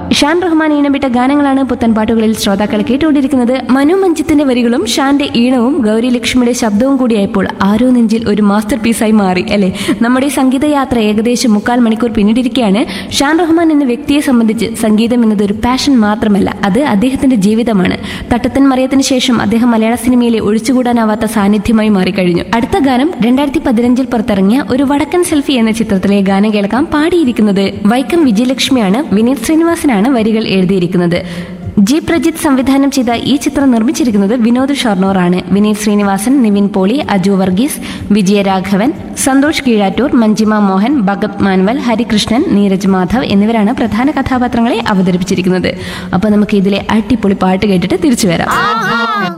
ഷാൻ റഹ്മാൻ ഈണമിട്ട ഗാനങ്ങളാണ് പുത്തൻ പാട്ടുകളിൽ ശ്രോതാക്കൾ കേട്ടുകൊണ്ടിരിക്കുന്നത് മനു മഞ്ജിത്തിന്റെ വരികളും ഷാന്റെ ഈണവും ഗൗരി ലക്ഷ്മിയുടെ ശബ്ദവും കൂടിയായപ്പോൾ ആരോ നെഞ്ചിൽ ഒരു മാസ്റ്റർ പീസായി മാറി അല്ലെ നമ്മുടെ സംഗീതയാത്ര ഏകദേശം മുക്കാൽ മണിക്കൂർ പിന്നിട്ടിരിക്കുകയാണ് ഷാൻ റഹ്മാൻ എന്ന വ്യക്തിയെ സംബന്ധിച്ച് സംഗീതം എന്നത് ഒരു പാഷൻ മാത്രമല്ല അത് അദ്ദേഹത്തിന്റെ ജീവിതമാണ് തട്ടത്തൻ മറിയത്തിന് ശേഷം അദ്ദേഹം മലയാള സിനിമയിലെ ഒഴിച്ചുകൂടാനാവാത്ത സാന്നിധ്യമായി മാറിക്കഴിഞ്ഞു അടുത്ത ഗാനം രണ്ടായിരത്തി പതിനഞ്ചിൽ പുറത്തിറങ്ങിയ ഒരു വടക്കൻ സെൽഫി എന്ന ചിത്രത്തിലെ ഗാനം കേൾക്കാം പാടിയിരിക്കുന്നത് വൈക്കം വിജയലക്ഷ്മിയാണ് വിനീത് ശ്രീനിവാസനാണ് വരികൾ എഴുതിയിരിക്കുന്നത് ജി പ്രജിത്ത് സംവിധാനം ചെയ്ത ഈ ചിത്രം നിർമ്മിച്ചിരിക്കുന്നത് വിനോദ് ഷൊർണോർ ആണ് വിനീത് ശ്രീനിവാസൻ നിവിൻ പോളി അജു വർഗീസ് വിജയരാഘവൻ സന്തോഷ് കീഴാറ്റൂർ മഞ്ജിമ മോഹൻ ഭഗത് മാൻവൽ ഹരികൃഷ്ണൻ നീരജ് മാധവ് എന്നിവരാണ് പ്രധാന കഥാപാത്രങ്ങളെ അവതരിപ്പിച്ചിരിക്കുന്നത് അപ്പോൾ നമുക്ക് ഇതിലെ അടിപൊളി പാട്ട് കേട്ടിട്ട് തിരിച്ചു വരാം